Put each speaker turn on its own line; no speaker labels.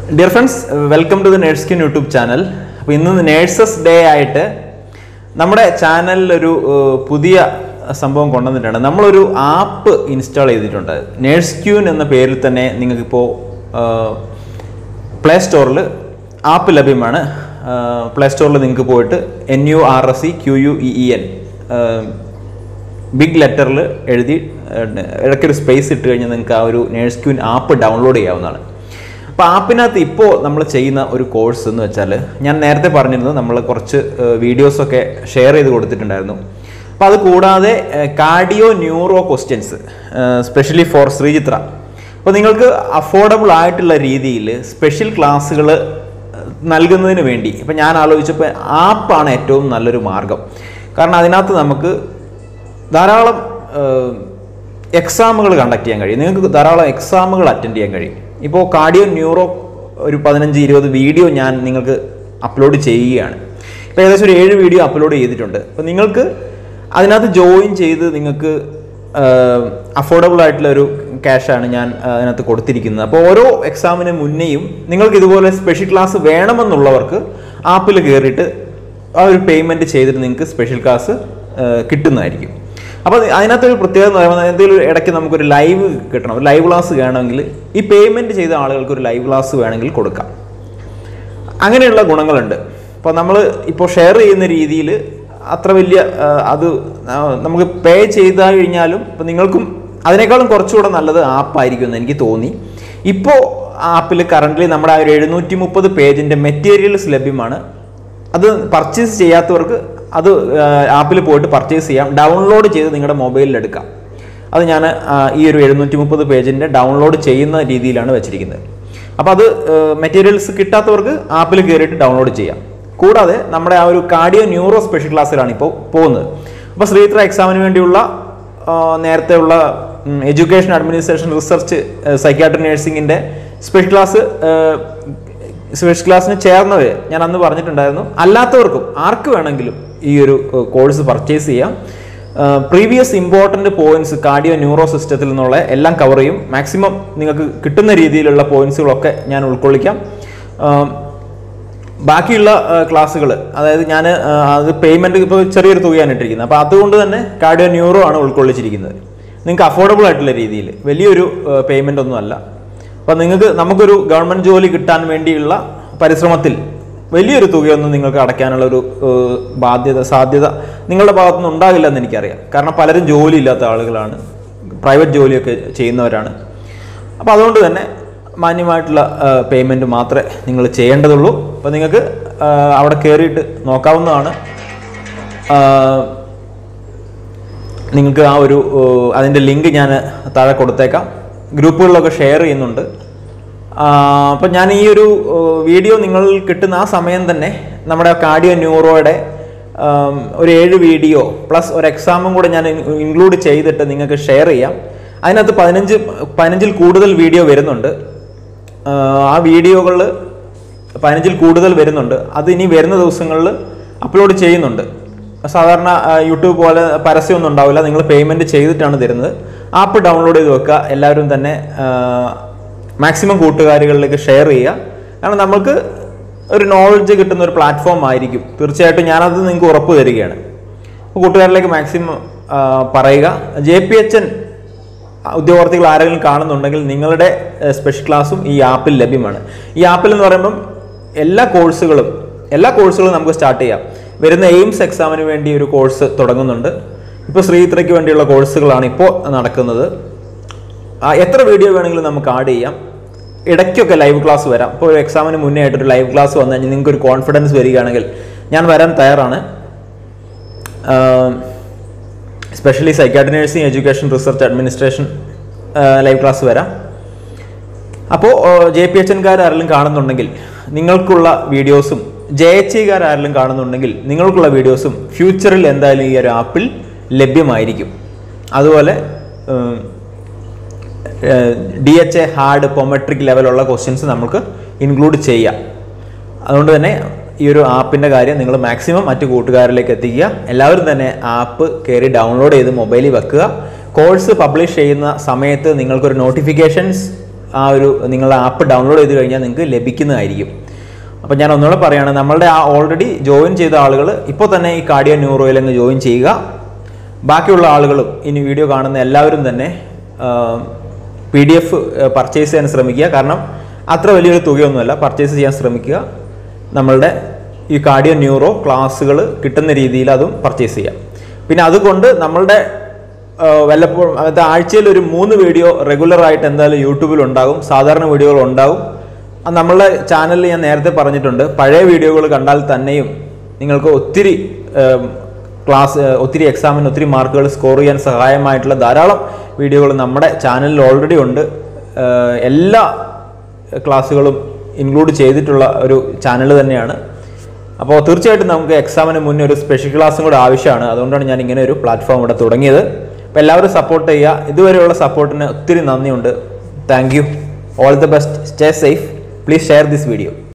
dear friends welcome to the nurse queen YouTube channel അപ്പോൾ ഇന്ന് nurses day ആയിട്ട് നമ്മുടെ ചാനലിൽ ഒരു ഏഹ്, പുതിയ സംഭവം കൊണ്ടുവന്നിട്ടുണ്ട് നമ്മളൊരു ആപ്പ് ഇൻസ്റ്റാൾ ചെയ്തിട്ടുണ്ട് നേഴ്സ് ക്യൂൻ എന്ന പേരിൽ തന്നെ നിങ്ങൾക്കിപ്പോൾ പ്ലേ സ്റ്റോറിൽ ആപ്പ് ലഭ്യമാണ് പ്ലേ സ്റ്റോറിൽ നിങ്ങൾക്ക് പോയിട്ട് N U R S C Q U E E N big ലെറ്ററിൽ എഴുതി ഏഹ്, ഇടയ്ക്കൊരു സ്പേസ് ഇട്ട് കഴിഞ്ഞാൽ നിങ്ങൾക്ക് ആ ഒരു നേഴ്സ് ക്യൂൻ ആപ്പ് ഡൗൺലോഡ് ചെയ്യാവുന്നതാണ് അപ്പോൾ ആപ്പിനകത്ത് ഇപ്പോൾ നമ്മൾ ചെയ്യുന്ന ഒരു കോഴ്സ് എന്ന് വെച്ചാൽ ഞാൻ നേരത്തെ പറഞ്ഞിരുന്നു നമ്മൾ കുറച്ച് വീഡിയോസൊക്കെ ഷെയർ ചെയ്ത് കൊടുത്തിട്ടുണ്ടായിരുന്നു അപ്പോൾ അത് കൂടാതെ cardio neuro questions specially for Sreechitra അപ്പോൾ നിങ്ങൾക്ക് അഫോർഡബിൾ ആയിട്ടുള്ള രീതിയിൽ സ്പെഷ്യൽ ക്ലാസ്സുകൾ നൽകുന്നതിന് വേണ്ടി ഇപ്പം ഞാൻ ആലോചിച്ചപ്പോൾ ആപ്പാണ് ഏറ്റവും നല്ലൊരു മാർഗം കാരണം അതിനകത്ത് നമുക്ക് ധാരാളം എക്സാമുകൾ കണ്ടക്ട് ചെയ്യാൻ കഴിയും നിങ്ങൾക്ക് ധാരാളം എക്സാമുകൾ അറ്റൻഡ് ചെയ്യാൻ കഴിയും ഇപ്പോൾ കാർഡിയോ ന്യൂറോ ഒരു പതിനഞ്ച് ഇരുപത് വീഡിയോ ഞാൻ നിങ്ങൾക്ക് അപ്ലോഡ് ചെയ്യുകയാണ് ഇപ്പോൾ ഏകദേശം ഒരു ഏഴ് വീഡിയോ അപ്ലോഡ് ചെയ്തിട്ടുണ്ട് അപ്പോൾ നിങ്ങൾക്ക് അതിനകത്ത് ജോയിൻ ചെയ്ത് നിങ്ങൾക്ക് അഫോർഡബിൾ ആയിട്ടുള്ള ഒരു ക്യാഷാണ് ഞാൻ ആ, അതിനകത്ത് കൊടുത്തിരിക്കുന്നത് അപ്പോൾ ഓരോ എക്സാമിന് മുന്നേയും നിങ്ങൾക്ക് ഇതുപോലെ സ്പെഷ്യൽ ക്ലാസ് വേണമെന്നുള്ളവർക്ക് ആപ്പിൽ കയറിയിട്ട് ആ ഒരു പേയ്മെൻറ്റ് ചെയ്തിട്ട് നിങ്ങൾക്ക് സ്പെഷ്യൽ ക്ലാസ് കിട്ടുന്നതായിരിക്കും അപ്പോൾ അത് അതിനകത്തൊരു പ്രത്യേകത എന്ന് പറയുന്നത് എന്തെങ്കിലും ഒരു ഇടയ്ക്ക് നമുക്കൊരു ലൈവ് കിട്ടണം ഒരു ലൈവ് ക്ലാസ് വേണമെങ്കിൽ ഈ പേയ്മെൻറ്റ് ചെയ്ത ആളുകൾക്ക് ഒരു ലൈവ് ക്ലാസ് വേണമെങ്കിൽ കൊടുക്കാം അങ്ങനെയുള്ള ഗുണങ്ങളുണ്ട് അപ്പോൾ നമ്മൾ ഇപ്പോൾ ഷെയർ ചെയ്യുന്ന രീതിയിൽ അത്ര വലിയ ആ, അത് ആ, നമുക്ക് പേ ചെയ്ത് കഴിഞ്ഞാലും ഇപ്പം നിങ്ങൾക്കും അതിനേക്കാളും കുറച്ചുകൂടെ നല്ലത് ആപ്പായിരിക്കും എന്ന് എനിക്ക് തോന്നി ഇപ്പോൾ ആപ്പിൽ കറൻ്റ്ലി നമ്മുടെ ആ ഒരു എഴുന്നൂറ്റി മുപ്പത് പേജിൻ്റെ മെറ്റീരിയൽസ് ലഭ്യമാണ് അത് പർച്ചേസ് ചെയ്യാത്തവർക്ക് അത് ആപ്പിൽ പോയിട്ട് പർച്ചേസ് ചെയ്യാം ഡൗൺലോഡ് ചെയ്ത് നിങ്ങളുടെ മൊബൈലിൽ എടുക്കാം അത് ഞാൻ ഈ ഒരു എഴുന്നൂറ്റി മുപ്പത് പേജിൻ്റെ ഡൗൺലോഡ് ചെയ്യുന്ന രീതിയിലാണ് വെച്ചിരിക്കുന്നത് അപ്പോൾ അത് മെറ്റീരിയൽസ് കിട്ടാത്തവർക്ക് ആപ്പിൽ കയറിയിട്ട് ഡൗൺലോഡ് ചെയ്യാം കൂടാതെ നമ്മുടെ ആ ഒരു കാർഡിയോ ന്യൂറോ സ്പെഷ്യൽ ക്ലാസ്സിലാണ് ഇപ്പോൾ പോകുന്നത് അപ്പോൾ ശ്രീത്ര എക്സാമിന് വേണ്ടിയുള്ള ആ, നേരത്തെയുള്ള എഡ്യൂക്കേഷൻ അഡ്മിനിസ്ട്രേഷൻ റിസർച്ച് സൈക്കാട്രി നഴ്സിംഗിൻ്റെ സ്പെഷ്യൽ ക്ലാസ് സ്പെഷ്യൽ ക്ലാസ്സിന് ചേർന്നവർ ഞാൻ അന്ന് പറഞ്ഞിട്ടുണ്ടായിരുന്നു അല്ലാത്തവർക്കും ആർക്ക് വേണമെങ്കിലും ഈ ഒരു കോഴ്സ് പർച്ചേസ് ചെയ്യാം previous important points cardio neuro സിസ്റ്റത്തിൽ നിന്നുള്ള എല്ലാം കവർ ചെയ്യും മാക്സിമം നിങ്ങൾക്ക് കിട്ടുന്ന രീതിയിലുള്ള പോയിന്റ്സുകളൊക്കെ ഞാൻ ഉൾക്കൊള്ളിക്കാം ആ, ബാക്കിയുള്ള ക്ലാസ്സുകൾ അതായത് ഞാൻ അത് പേയ്മെൻറ്റ് ഇപ്പോൾ ചെറിയൊരു തുകയാണ് ഇട്ടിരിക്കുന്നത് അപ്പോൾ അതുകൊണ്ട് തന്നെ കാർഡിയോ ന്യൂറോ ആണ് ഉൾക്കൊള്ളിച്ചിരിക്കുന്നത് നിങ്ങൾക്ക് അഫോർഡബിൾ ആയിട്ടുള്ള രീതിയിൽ വലിയൊരു പേയ്മെൻ്റ് ഒന്നും അല്ല അപ്പോൾ നിങ്ങൾക്ക് നമുക്കൊരു ഗവൺമെൻറ് ജോലി കിട്ടാൻ വേണ്ടിയുള്ള പരിശ്രമത്തിൽ വലിയൊരു തുകയൊന്നും നിങ്ങൾക്ക് അടയ്ക്കാനുള്ള ഒരു ഏഹ്, ബാധ്യത സാധ്യത നിങ്ങളുടെ ഭാഗത്തുനിന്ന് ഉണ്ടാകില്ല എന്ന് എനിക്കറിയാം കാരണം പലരും ജോലി ഇല്ലാത്ത ആളുകളാണ് പ്രൈവറ്റ് ജോലിയൊക്കെ ചെയ്യുന്നവരാണ് അപ്പോൾ അതുകൊണ്ട് തന്നെ മാന്യമായിട്ടുള്ള പേയ്മെൻറ്റ് മാത്രമേ നിങ്ങൾ ചെയ്യേണ്ടതുള്ളൂ അപ്പോൾ നിങ്ങൾക്ക് ആ, അവിടെ കയറിയിട്ട് നോക്കാവുന്നതാണ് ആ, നിങ്ങൾക്ക് ആ ഒരു അതിൻ്റെ ലിങ്ക് ഞാൻ താഴെ കൊടുത്തേക്കാം ഗ്രൂപ്പുകളിലൊക്കെ ഷെയർ ചെയ്യുന്നുണ്ട് അപ്പം ഞാൻ ഈ ഒരു ആ, വീഡിയോ നിങ്ങൾ കിട്ടുന്ന ആ സമയം തന്നെ നമ്മുടെ കാർഡിയോ ന്യൂറോയുടെ ആം, ഒരു ഏഴ് വീഡിയോ പ്ലസ് ഒരു എക്സാമും കൂടെ ഞാൻ ഇൻക്ലൂഡ് ചെയ്തിട്ട് നിങ്ങൾക്ക് ഷെയർ ചെയ്യാം അതിനകത്ത് പതിനഞ്ച് പതിനഞ്ചിൽ കൂടുതൽ വീഡിയോ വരുന്നുണ്ട് ആ, ആ വീഡിയോകൾ പതിനഞ്ചിൽ കൂടുതൽ വരുന്നുണ്ട് അത് ഇനി വരുന്ന ദിവസങ്ങളിൽ അപ്ലോഡ് ചെയ്യുന്നുണ്ട് സാധാരണ ആ, യൂട്യൂബ് പോലെ പരസ്യമൊന്നും ഉണ്ടാവില്ല നിങ്ങൾ പേയ്മെൻറ്റ് ചെയ്തിട്ടാണ് തരുന്നത് ആപ്പ് ഡൗൺലോഡ് ചെയ്ത് വെക്കുക എല്ലാവരും തന്നെ മാക്സിമം കൂട്ടുകാരികളിലേക്ക് ഷെയർ ചെയ്യുക കാരണം നമുക്ക് ഒരു നോളജ് കിട്ടുന്ന ഒരു പ്ലാറ്റ്ഫോം ആയിരിക്കും തീർച്ചയായിട്ടും ഞാനത് നിങ്ങൾക്ക് ഉറപ്പ് തരികയാണ് അപ്പോൾ കൂട്ടുകാരിലേക്ക് മാക്സിമം പറയുക ജെ പി എച്ച് എൻ ഉദ്യോഗാർത്ഥികൾ ആരെങ്കിലും കാണുന്നുണ്ടെങ്കിൽ നിങ്ങളുടെ സ്പെഷ്യൽ ക്ലാസ്സും ഈ ആപ്പിൽ ലഭ്യമാണ് ഈ ആപ്പിൽ എന്ന് പറയുമ്പം എല്ലാ കോഴ്സുകളും എല്ലാ കോഴ്സുകളും നമുക്ക് സ്റ്റാർട്ട് ചെയ്യാം വരുന്ന എയിംസ് എക്സാമിന് വേണ്ടി ഒരു കോഴ്സ് തുടങ്ങുന്നുണ്ട് ഇപ്പോൾ ശ്രീത്രയ്ക്ക് വേണ്ടിയുള്ള കോഴ്സുകളാണ് ഇപ്പോൾ നടക്കുന്നത് ആ, എത്ര വീഡിയോ വേണമെങ്കിലും നമുക്ക് ആഡ് ചെയ്യാം ഇടയ്ക്കൊക്കെ ലൈവ് ക്ലാസ് വരാം ഇപ്പോൾ ഒരു എക്സാമിന് മുന്നേ ആയിട്ടൊരു ലൈവ് ക്ലാസ് വന്നു കഴിഞ്ഞാൽ നിങ്ങൾക്ക് ഒരു കോൺഫിഡൻസ് വരികയാണെങ്കിൽ ഞാൻ വരാൻ തയ്യാറാണ് specially psychiatry nursing education research administration live class വരാം അപ്പോൾ ജെ പി എച്ച് എൻകാർ ആരെങ്കിലും കാണുന്നുണ്ടെങ്കിൽ നിങ്ങൾക്കുള്ള വീഡിയോസും ജെ എച്ച് ഇക്കാർ ആരെങ്കിലും കാണുന്നുണ്ടെങ്കിൽ നിങ്ങൾക്കുള്ള വീഡിയോസും ഫ്യൂച്ചറിൽ എന്തായാലും ഈ ഒരു ആപ്പിൽ ലഭ്യമായിരിക്കും അതുപോലെ D H A hard prometric ലെവലുള്ള ക്വസ്റ്റ്യൻസ് നമുക്ക് ഇൻക്ലൂഡ് ചെയ്യാം അതുകൊണ്ട് തന്നെ ഈ ഒരു ആപ്പിൻ്റെ കാര്യം നിങ്ങൾ മാക്സിമം മറ്റു കൂട്ടുകാരിലേക്ക് എത്തിക്കുക എല്ലാവരും തന്നെ ആപ്പ് കയറി ഡൗൺലോഡ് ചെയ്ത് മൊബൈലിൽ വെക്കുക കോഴ്സ് പബ്ലിഷ് ചെയ്യുന്ന സമയത്ത് നിങ്ങൾക്കൊരു നോട്ടിഫിക്കേഷൻസ് ആ ഒരു നിങ്ങളുടെ ആപ്പ് ഡൗൺലോഡ് ചെയ്ത് കഴിഞ്ഞാൽ നിങ്ങൾക്ക് ലഭിക്കുന്നതായിരിക്കും അപ്പോൾ ഞാൻ ഒന്നുകൂടെ പറയുകയാണ് നമ്മളുടെ ആ ഓൾറെഡി ജോയിൻ ചെയ്ത ആളുകൾ ഇപ്പോൾ തന്നെ ഈ കാർഡിയോ ന്യൂറോയിൽ അങ്ങ് ജോയിൻ ചെയ്യുക ബാക്കിയുള്ള ആളുകളും ഇനി വീഡിയോ കാണുന്ന എല്ലാവരും തന്നെ പി ഡി എഫ് പർച്ചേസ് ചെയ്യാൻ ശ്രമിക്കുക കാരണം അത്ര വലിയൊരു തുകയൊന്നുമല്ല പർച്ചേസ് ചെയ്യാൻ ശ്രമിക്കുക നമ്മളുടെ ഈ കാർഡിയോ ന്യൂറോ ക്ലാസ്സുകൾ കിട്ടുന്ന രീതിയിൽ അതും പർച്ചേസ് ചെയ്യാം പിന്നെ അതുകൊണ്ട് നമ്മളുടെ ആ, വല്ലപ്പോഴും അതായത് ആഴ്ചയിൽ ഒരു മൂന്ന് വീഡിയോ റെഗുലർ ആയിട്ട് എന്തായാലും യൂട്യൂബിൽ ഉണ്ടാകും സാധാരണ വീഡിയോകൾ ഉണ്ടാകും അത് നമ്മളുടെ ചാനലിൽ ഞാൻ നേരത്തെ പറഞ്ഞിട്ടുണ്ട് പഴയ വീഡിയോകൾ കണ്ടാൽ തന്നെയും നിങ്ങൾക്ക് ഒത്തിരി ഏം, ക്ലാസ് ഏഹ്, ഒത്തിരി എക്സാമിന് ഒത്തിരി മാർക്കുകൾ സ്കോർ ചെയ്യാൻ സഹായമായിട്ടുള്ള ധാരാളം വീഡിയോകൾ നമ്മുടെ ചാനലിൽ ഓൾറെഡി ഉണ്ട് ഏഹ്, എല്ലാ ക്ലാസ്സുകളും ഇൻക്ലൂഡ് ചെയ്തിട്ടുള്ള ഒരു ചാനൽ തന്നെയാണ് അപ്പോൾ തീർച്ചയായിട്ടും നമുക്ക് എക്സാമിന് മുന്നേ ഒരു സ്പെഷ്യൽ ക്ലാസ്സും കൂടെ ആവശ്യമാണ് അതുകൊണ്ടാണ് ഞാൻ ഇങ്ങനെ ഒരു പ്ലാറ്റ്ഫോം ഇവിടെ തുടങ്ങിയത് അപ്പോൾ എല്ലാവരും സപ്പോർട്ട് ചെയ്യുക ഇതുവരെയുള്ള സപ്പോർട്ടിന് ഒത്തിരി നന്ദിയുണ്ട് thank you all the best stay safe please share this video